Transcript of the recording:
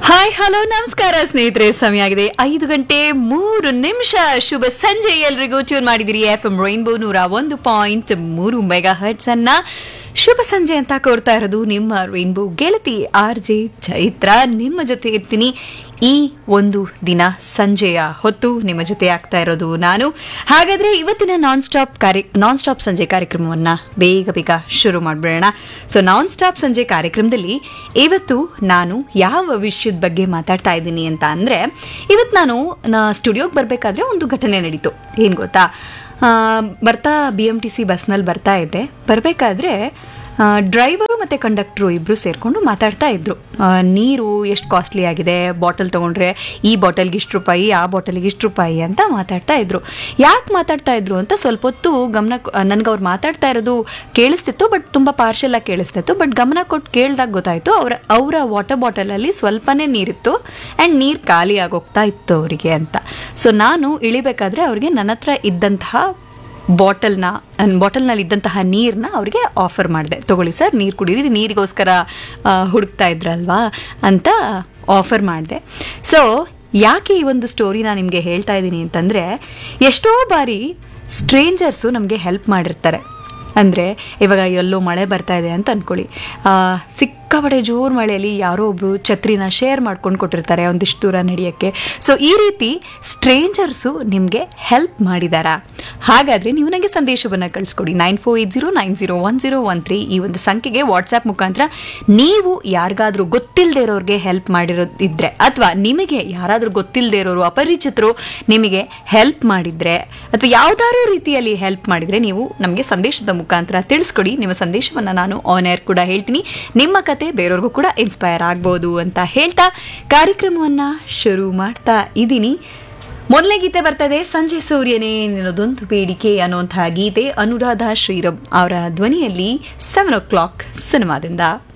hi hello ನಮಸ್ಕಾರ ಸ್ನೇಹಿತರೆ ಸಮಯ ಆಗಿದೆ ಐದು ಗಂಟೆ ಮೂರು ನಿಮಿಷ ಶುಭ ಸಂಜೆ ಎಲ್ರಿಗೂ ಟ್ಯೂನ್ ಮಾಡಿದಿರಿ ಎಫ್ ಎಂ ರೈನ್ಬೋ ನೂರ ಒಂದು ಪಾಯಿಂಟ್ ಮೂರು ಮೆಗಾ ಹರ್ಟ್ಸ್ ಅನ್ನ ಶುಭ ಸಂಜೆ ಅಂತ ಕೋರ್ತಾ ಇರೋದು ನಿಮ್ಮ ರೈನ್ಬೋ ಗೆಳತಿ ಆರ್ ಜೆ ಚೈತ್ರ ನಿಮ್ಮ ಜೊತೆ ಇರ್ತೀನಿ ಈ ಒಂದು ದಿನ ಸಂಜೆಯ ಹೊತ್ತು ನಿಮ್ಮ ಜೊತೆ ಆಗ್ತಾ ಇರೋದು ನಾನು ಹಾಗಾದ್ರೆ ಇವತ್ತಿನ ನಾನ್ ಸ್ಟಾಪ್ ಕಾರ್ಯ ನಾನ್ ಸ್ಟಾಪ್ ಸಂಜೆ ಕಾರ್ಯಕ್ರಮವನ್ನ ಬೇಗ ಬೇಗ ಶುರು ಮಾಡಿಬಿಡೋಣ ಸೊ ನಾನ್ ಸ್ಟಾಪ್ ಸಂಜೆ ಕಾರ್ಯಕ್ರಮದಲ್ಲಿ ಇವತ್ತು ನಾನು ಯಾವ ವಿಷಯದ ಬಗ್ಗೆ ಮಾತಾಡ್ತಾ ಇದ್ದೀನಿ ಅಂತ ಅಂದರೆ ಇವತ್ತು ನಾನು ನಾ ಸ್ಟುಡಿಯೋಗೆ ಬರಬೇಕಾದ್ರೆ ಒಂದು ಘಟನೆ ನಡೀತು ಏನು ಗೊತ್ತಾ ಆ, ಬರ್ತಾ ಬಿ ಎಮ್ ಟಿ ಸಿ ಬಸ್ನಲ್ಲಿ ಬರ್ತಾ ಇದ್ದೆ ಬರಬೇಕಾದ್ರೆ ಡ್ರೈವರು ಮತ್ತು ಕಂಡಕ್ಟ್ರು ಇಬ್ಬರು ಸೇರಿಕೊಂಡು ಮಾತಾಡ್ತಾ ಇದ್ರು ಆ, ನೀರು ಎಷ್ಟು ಕಾಸ್ಟ್ಲಿ ಆಗಿದೆ ಬಾಟಲ್ ತೊಗೊಂಡ್ರೆ ಈ ಬಾಟಲ್ಗೆ ಇಷ್ಟು ರೂಪಾಯಿ ಆ ಬಾಟಲ್ಗೆ ಇಷ್ಟು ರೂಪಾಯಿ ಅಂತ ಮಾತಾಡ್ತಾ ಇದ್ರು ಯಾಕೆ ಮಾತಾಡ್ತಾ ಇದ್ರು ಅಂತ ಸ್ವಲ್ಪ ಹೊತ್ತು ಗಮನ ನನಗೆ ಅವ್ರು ಮಾತಾಡ್ತಾ ಇರೋದು ಕೇಳಿಸ್ತಿತ್ತು ಬಟ್ ತುಂಬ ಪಾರ್ಷಲ್ ಆಗಿ ಕೇಳಿಸ್ತಿತ್ತು ಬಟ್ ಗಮನ ಕೊಟ್ಟು ಕೇಳಿದಾಗ ಗೊತ್ತಾಯಿತು ಅವರ ಅವರ ವಾಟರ್ ಬಾಟಲಲ್ಲಿ ಸ್ವಲ್ಪನೇ ನೀರಿತ್ತು ಆ್ಯಂಡ್ ನೀರು ಖಾಲಿ ಆಗೋಗ್ತಾ ಇತ್ತು ಅವರಿಗೆ ಅಂತ ಸೊ ನಾನು ಇಳಿಬೇಕಾದ್ರೆ ಅವ್ರಿಗೆ ನನ್ನ ಹತ್ರ ಇದ್ದಂತಹ ಬಾಟಲ್ನ ಬಾಟಲ್ನಲ್ಲಿ ಇದ್ದಂತಹ ನೀರನ್ನ ಅವ್ರಿಗೆ ಆಫರ್ ಮಾಡಿದೆ ತಗೊಳ್ಳಿ ಸರ್ ನೀರು ಕುಡೀರಿ ನೀರಿಗೋಸ್ಕರ ಆ, ಹುಡುಕ್ತಾ ಇದ್ರಲ್ವಾ ಅಂತ ಆಫರ್ ಮಾಡಿದೆ ಸೊ ಯಾಕೆ ಈ ಒಂದು ಸ್ಟೋರಿನ ನಿಮಗೆ ಹೇಳ್ತಾ ಇದ್ದೀನಿ ಅಂತಂದರೆ ಎಷ್ಟೋ ಬಾರಿ ಸ್ಟ್ರೇಂಜರ್ಸು ನಮಗೆ ಹೆಲ್ಪ್ ಮಾಡಿರ್ತಾರೆ ಅಂದರೆ ಇವಾಗ ಎಲ್ಲೋ ಮಳೆ ಬರ್ತಾ ಇದೆ ಅಂತ ಅಂದ್ಕೊಳ್ಳಿ ಆ, ಸಿಕ್ಕಾಪಟ್ಟೆ ಜೋರು ಮಳೆಯಲ್ಲಿ ಯಾರೋ ಒಬ್ರು ಛತ್ರಿನ ಶೇರ್ ಮಾಡ್ಕೊಂಡು ಕೊಟ್ಟಿರ್ತಾರೆ ಒಂದಿಷ್ಟು ದೂರ ನಡೆಯೋಕ್ಕೆ ಸೊ ಈ ರೀತಿ ಸ್ಟ್ರೇಂಜರ್ಸು ನಿಮಗೆ ಹೆಲ್ಪ್ ಮಾಡಿದಾರಾ ಹಾಗಾದರೆ ನೀವು ನನಗೆ ಸಂದೇಶವನ್ನು ಕಳಿಸ್ಕೊಡಿ nine four eight zero nine zero one zero one three ಈ ಒಂದು ಸಂಖ್ಯೆಗೆ ವಾಟ್ಸ್ಆ್ಯಪ್ ಮುಖಾಂತರ ನೀವು ಯಾರಿಗಾದ್ರೂ ಗೊತ್ತಿಲ್ಲದೆ ಇರೋರಿಗೆ ಹೆಲ್ಪ್ ಮಾಡಿರೋದಿದ್ರೆ ಅಥವಾ ನಿಮಗೆ ಯಾರಾದರೂ ಗೊತ್ತಿಲ್ಲದೆ ಇರೋರು ಅಪರಿಚಿತರು ನಿಮಗೆ ಹೆಲ್ಪ್ ಮಾಡಿದ್ರೆ ಅಥವಾ ಯಾವ್ದಾದ್ರು ರೀತಿಯಲ್ಲಿ ಹೆಲ್ಪ್ ಮಾಡಿದ್ರೆ ನೀವು ನಮಗೆ ಸಂದೇಶದ ಮುಖಾಂತರ ತಿಳಿಸ್ಕೊಡಿ ನಿಮ್ಮ ಸಂದೇಶವನ್ನು ನಾನು ಆನ್ ಏರ್ ಕೂಡ ಹೇಳ್ತೀನಿ ನಿಮ್ಮ ಕತೆ ಬೇರೆಯವ್ರಿಗೂ ಕೂಡ ಇನ್ಸ್ಪೈರ್ ಆಗ್ಬೋದು ಅಂತ ಹೇಳ್ತಾ ಕಾರ್ಯಕ್ರಮವನ್ನ ಶುರು ಮಾಡ್ತಾ ಇದ್ದೀನಿ ಮೊದಲನೇ ಗೀತೆ ಬರ್ತದೆ ಸಂಜೆ ಸೂರ್ಯನೇ ನಿನ್ನದೊಂದು ಬೇಡಿಕೆ ಅನ್ನುವಂತಹ ಗೀತೆ ಅನುರಾಧ ಶ್ರೀರಬ್ ಅವರ ಧ್ವನಿಯಲ್ಲಿ ಸೆವೆನ್ ಓ ಕ್ಲಾಕ್ ಸಿನಿಮಾದಿಂದ